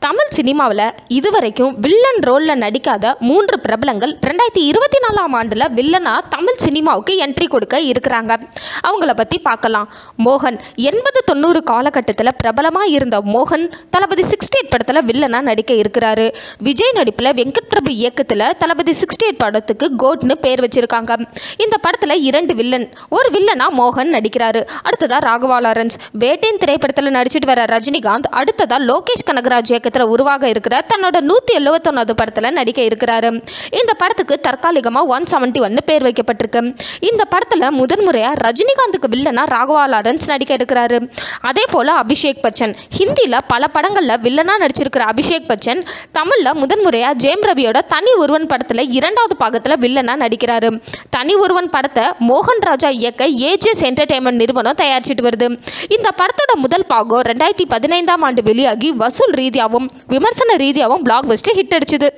தமிழ் சினிமாவில் இதுவரைக்கும் வில்லன் ரோலில் நடிக்காத மூன்று பிரபலங்கள் ரெண்டாயிரத்தி இருபத்தி நாலாம் ஆண்டில் வில்லனாக தமிழ் சினிமாவுக்கு என்ட்ரி கொடுக்க இருக்கிறாங்க அவங்கள பற்றி பார்க்கலாம் மோகன் எண்பது தொண்ணூறு காலகட்டத்தில் பிரபலமாக இருந்த மோகன் தளபதி சிக்ஸ்டி எயிட் படத்தில் வில்லனாக நடிக்க இருக்கிறாரு விஜய் நடிப்பில் வெங்கட் பிரபு இயக்கத்தில் தளபதி சிக்ஸ்டி எயிட் படத்துக்கு கோட்னு பேர் வச்சிருக்காங்க இந்த படத்தில் இரண்டு வில்லன் ஒரு வில்லனா மோகன் நடிக்கிறாரு அடுத்ததா ராகவா லாரன்ஸ் வேட்டையின் திரைப்படத்தில் நடிச்சிட்டு வர ரஜினிகாந்த் அடுத்ததா லோகேஷ் கனகராஜ் இயக்கத்தில் உருவாக இருக்கிற தன்னோட நூற்றி எழுபத்தொன்னாவது படத்தில் நடிக்க இருக்கிறாரு இந்த படத்துக்கு தற்காலிகமாக ஒன் செவன்ட்டி ஒன்னு பேர் வைக்கப்பட்டிருக்கு இந்த படத்தில் முதன்முறையாக ரஜினிகாந்துக்கு வில்லனா ராகவா லாரன்ஸ் நடிக்க இருக்கிறாரு அதே போல் அபிஷேக் பச்சன் ஹிந்தியில் பல படங்களில் வில்லனாக நடிச்சிருக்கிற அபிஷேக் பச்சன் தமிழில் முதன்முறையாக ஜெயம் ரவியோட தனி ஒருவன் படத்தில் இரண்டாவது பாகத்தில் வில்லனாக நடிக்கிறாரு தனி ஒருவன் படத்தை மோகன் ராஜா இயக்க ஏஜிஎஸ் என்டர்டைன்மெண்ட் நிறுவனம் தயாரிச்சிட்டு வருது இந்த படத்தோட முதல் பாகம் ரெண்டாயிரத்தி பதினைந்தாம் ஆண்டு வெளியாகி வசூல் ரீதியாகவும் விமர்சன ரீதியாகவும் பிளாக் பஸ்டர் ஹிட் அடிச்சுது